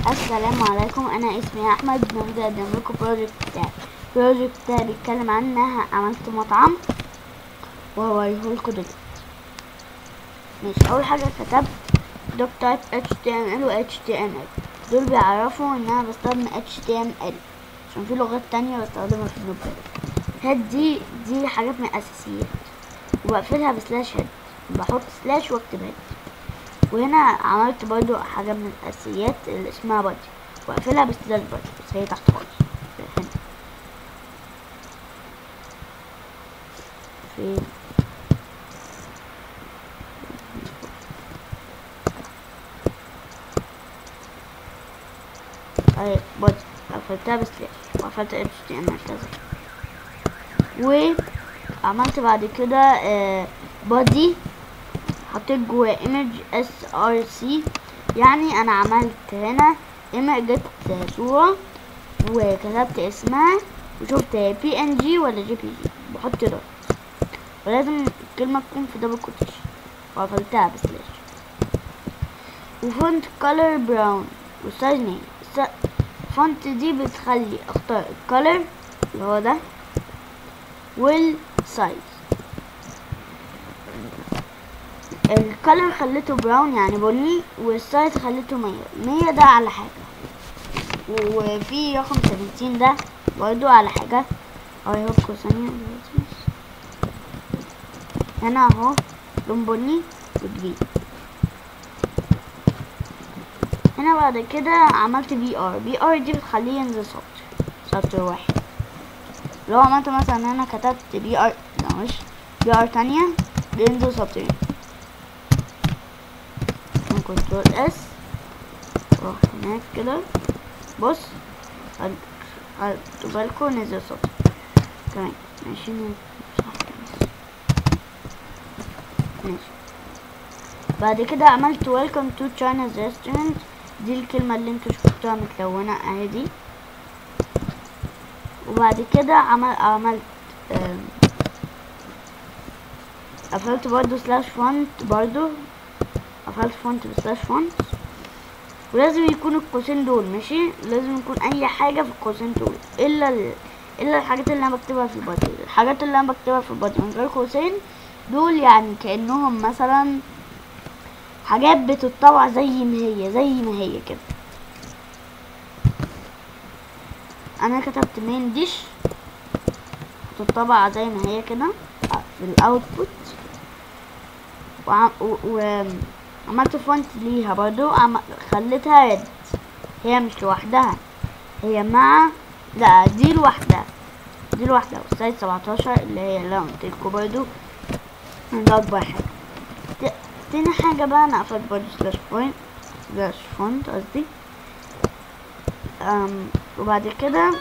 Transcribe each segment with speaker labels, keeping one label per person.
Speaker 1: السلام عليكم انا اسمي احمد بنبدا اقدم لكم بروجكت بتاعي البروجكت بتاعي بيتكلم عن ان انا عملت مطعم وهوريهولكوا دلوقتي ماشي اول حاجه كتبت دوك تايب html و html دول بيعرفوا ان انا بستخدم html عشان في لغات تانية بستخدمها في النوت هاد دي دي حاجات من الاساسيات وبقفلها بسلاش هيد بحط سلاش واكتب هيد وهنا عملت برضو حاجة من الأساسيات اللي اسمها بادي وأقفلها بسلاش بادي بس هي تحت خالص هنا فين أهي بادي قفلتها بسلاش وقفلت اتش تي ام كذا وعملت بعد كده آه بادي حطيت جواه image src يعني انا عملت هنا اما جبت صورة وكتبت اسمها وشفت هي بي ان جي ولا جي بي جي بحط دوت ولازم الكلمة تكون في دبل كوتيشن وقفلتها بسلاش وفونت color براون والسايز نيم الفونت دي بتخلي اختار الكالر اللي هو ده والسايز الكلر خليته براون يعني بني والسايز خليته مية مية ده على حاجة وفي رقم سبعتين ده برضو على حاجة اهيهولكوا ثانية هنا اهو لون بني وجديد هنا بعد كده عملت بي ار بي ار دي بتخليه ينزل سطر سطر واحد لو عملت مثلا هنا كتبت بي ار لا مش بي ار تانية بينزل سطرين كنترول اس روح هناك كده بص خدتوا بالكوا نزل صوت كمان ماشي ماشي بعد كده عملت welcome to China's restaurant دي الكلمة اللي انتوا شفتوها متلونة اهي دي وبعد كده عمل عملت قفلت برضو سلاش فونت برضو قفلت فونت بسلاش فونت ولازم يكون القوسين دول ماشي لازم يكون اي حاجة في القوسين دول الا ال... الا الحاجات اللي انا بكتبها في البادي الحاجات اللي انا بكتبها في البادي من غير قوسين دول يعني كأنهم مثلا حاجات بتطبع زي ما هي زي ما هي كده انا كتبت مين ديش هتطبع زي ما هي كده في الاوتبوت وعم... و... و... عملت فونت ليها برضو عم... خليتها ريد هي مش لوحدها هي مع لا دي لوحدها دي لوحدها والسايز 17 اللي هي اللي قلتلكوا برضو ده اكبر حاجة ت... تاني حاجة بقى انا قفلت برضو سلاش بوينت سلاش فونت قصدي أم... وبعد كده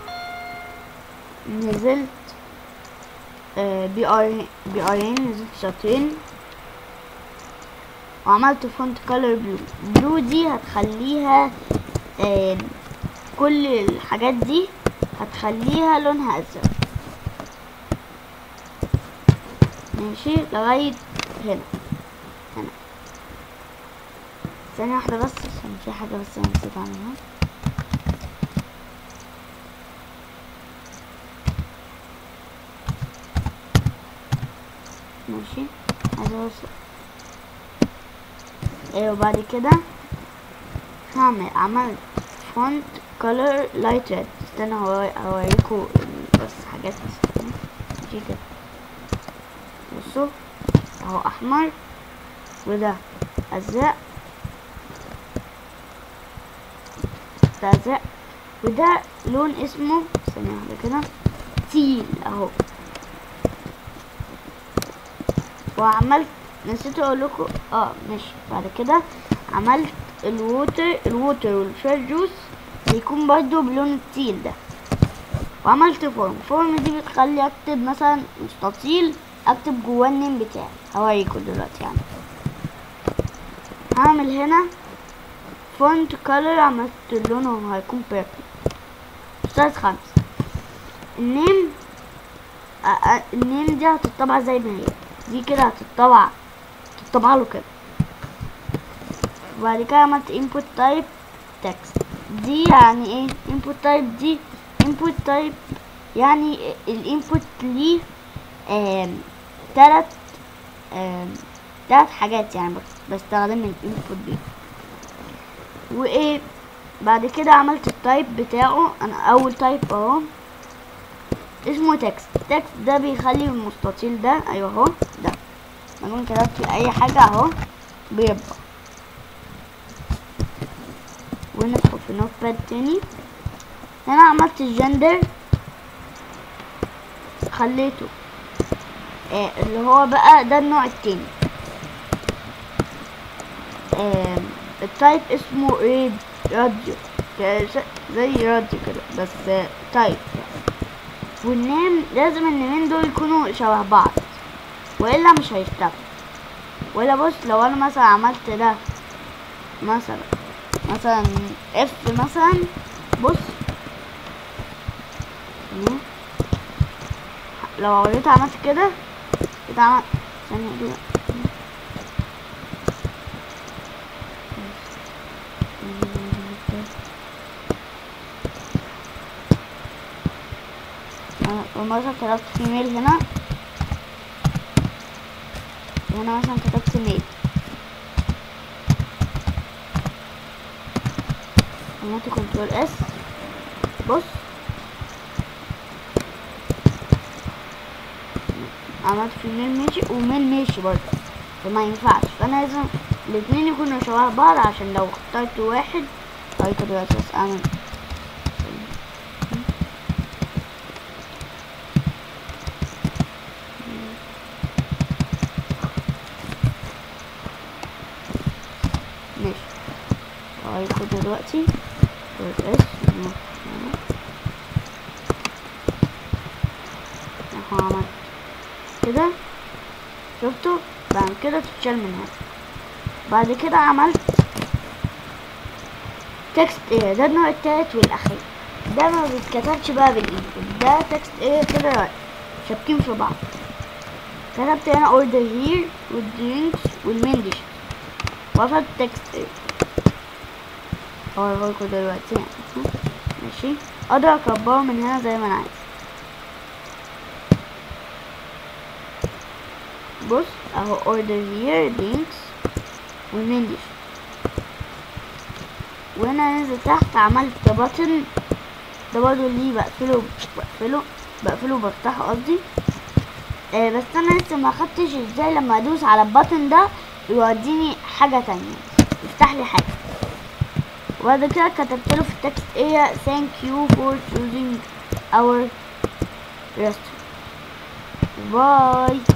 Speaker 1: نزلت آه بي ار بي ارين نزلت شاطرين وعملت فونت كولر بلو بلو دي هتخليها آه كل الحاجات دي هتخليها لونها ازرق ماشي لغاية هنا هنا ثانية واحدة بس عشان في حاجة بس انا نسيت اعملها ماشي عايزة اوصل ايه وبعد كده هعمل عملت فونت color light red استنى هوريكوا بس حاجات ماشي كده بصوا اهو احمر وده ازرق ده ازرق وده لون اسمه ثانية واحدة كده تيل اهو وعملت نسيت اقول لكم اه ماشي بعد كده عملت الووتر الووتر والفير جوس بيكون برضو بلون التيل ده وعملت فورم فورم دي بتخلي اكتب مثلا مستطيل اكتب جواه النيم بتاعي هوريكم دلوقتي يعني هعمل هنا فونت كولر عملت لونه هيكون بيربل سايز خمسة النيم النيم دي هتطبع زي ما هي دي كده هتطبع تطبع له كده وبعد كده عملت input type text دي يعني ايه input type دي input type يعني الانبوت ليه آم، تلات آم، تلات حاجات يعني بس- بستخدم الانبوت دي وايه بعد كده عملت التايب بتاعه انا اول تايب اهو اسمه تكست تكست ده بيخلي المستطيل ده ايوه اهو ده لما أكون كتبت فيه اي حاجة اهو بيبقى وندخل في نوت باد تاني هنا عملت الجندر خليته آه اللي هو بقى ده النوع التاني آه التايب اسمه ريد راديو ك- ش- زي راديو كده بس آه تايب يعني. والنام لازم النامين دول يكونوا شبه بعض والا مش هيشتغل ولا بص لو انا مثلا عملت ده مثلا مثلا اف مثلا بص تمام. لو جيت عملت كده جيت عملت ثانية كده ومثلا كتبت في ميل هنا وهنا مثلا كتبت ميل عملت كنترول اس بص عملت في ميل ماشي وميل ماشي برضه فما ينفعش فانا لازم الاتنين يكونوا شبه بعض عشان لو اخترت واحد طريقة دلوقتي بس اعمل ماشي هياخد دلوقتي اس اهو عملت كده شفتوا بعد كده تتشال من هنا بعد كده عملت تكست ايه ده النوع التالت والاخير ده ما بيتكتبش بقى بالايد ده تكست ايه كده شابكين في بعض كتبت هنا order here والدرينكس والمين ديش وصلت تكست ايه هو لكم دلوقتي يعني ماشي اقدر اكبره من هنا زي ما انا عايز بص اهو order here links والمين ديش وهنا نزل تحت عملت باتن ده برضه اللي بقفله بقفله بقفله بفتحه قصدي آه بس انا لسه ما خدتش ازاي لما ادوس على الباتن ده يوديني حاجة تانية يفتح لي حاجة وبعد كده كتبت له في التكست ايه thank you for choosing our restaurant باي